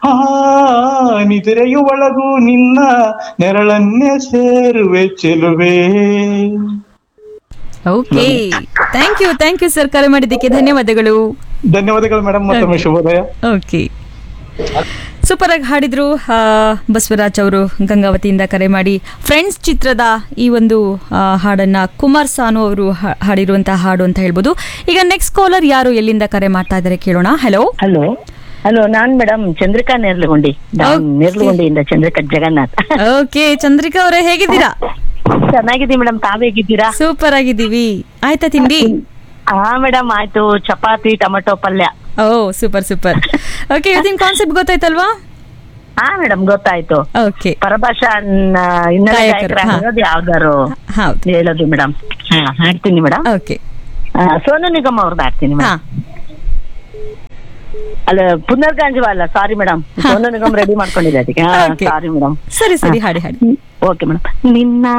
ಆ ನಿದ್ರೆಯು ಒಳಗು ನಿನ್ನ ನೆರಳನ್ನೇ ಸೇರುವೆ ಚೆಲುವೆ okay thank you thank you sir ಕರೆ ಮಾಡಿದ್ದಕ್ಕೆ ಧನ್ಯವಾದಗಳು ಧನ್ಯವಾದಗಳು ಮೇಡಮ್ ಮತ್ತೊಮ್ಮೆ ಶುಭೋದಯ ಓಕೆ ಸೂಪರ್ ಆಗಿ ಹಾಡಿದ್ರು ಆ, ಬಸವರಾಜ್ ಅವರು ಗಂಗಾವತಿಯಿಂದ ಕರೆ ಮಾಡಿ ಫ್ರೆಂಡ್ಸ್ ಚಿತ್ರದ ಈ ಒಂದು ಆ, ಹಾಡನ್ನ ಕುಮಾರ್ ಸಾನು ಅವರು ಹಾ- ಹಾಡಿರುವಂತಹ ಹಾಡು ಅಂತ ಹೇಳ್ಬೋದು ಈಗ ನೆಕ್ಸ್ಟ್ ಕಾಲರ್ ಯಾರು ಎಲ್ಲಿಂದ ಕರೆ ಮಾಡ್ತಾ ಇದ್ದಾರೆ ಕೇಳೋಣ ಹಲೋ ಹಲೋ ಹಲೋ ನಾನ್ ಮೇಡಮ್ ಚಂದ್ರಿಕಾ ನೇರ್ಲಗುಂಡಿ ನಾನ್ Okay. ನೇರ್ಲಗುಂಡಿಯಿಂದ ಚಂದ್ರಿಕಾ ಜಗನ್ನಾಥ್ ಓಕೆ ಚಂದ್ರಿಕಾ ಅವರೇ ಹೇಗಿದ್ದೀರಾ ಚೆನ್ನಾಗಿದ್ದೀವಿ ಮೇಡಮ್ ತಾವ್ ಹೇಗಿದ್ದೀರಾ ಸೂಪರ್ ಆಗಿದ್ದೀವಿ ಆಯ್ತಾ ತಿಂಡಿ ಹಾ ಮೇಡಮ್ ಆಯ್ತು ಚಪಾತಿ ಟೊಮೆಟೊ ಪಲ್ಯ ಓ ಸೂಪರ್ ಸೂಪರ್ ಓಕೆ ಇವತ್ತಿನ ಕಾನ್ಸೆಪ್ಟ್ ಗೊತ್ತಾಯ್ತಲ್ವಾ ಹಾ ಮೇಡಮ್ ಗೊತ್ತಾಯ್ತು ಓಕೆ ಪರಭಾಷಾ ಹಿನ್ನೆಲೆ ಗಾಯಕರು, ಹಾ. ಗಾಯಕರಾಗಿರೋದು ಯಾವ್ದಾರು ಹೌದು ಹೇಳೋದು ಮೇಡಮ್ ಹಾ ಹಾಡ್ತೀನಿ ಮೇಡಮ್ ಓಕೆ ಸೋನು ನಿಗಮ್ ಅವ್ರದ್ದು ಹಾಡ್ತೀನಿ ಹಾ ಮೇಡಮ್ ಅಲ್ಲ ಪುನರ್ಗಾಂಜುವ ಅಲ್ಲ sorry madam Sonu Nigam ready ಮಾಡ್ಕೊಂಡಿದ್ದೆ ಅದಕ್ಕೆ Okay. ಸಾರಿ ಮೇಡಮ್ ಸರಿ ಸರಿ ಹಾಡಿ ಹಾಡಿ ಓಕೆ ಮೇಡಮ್ ನಿನ್ನ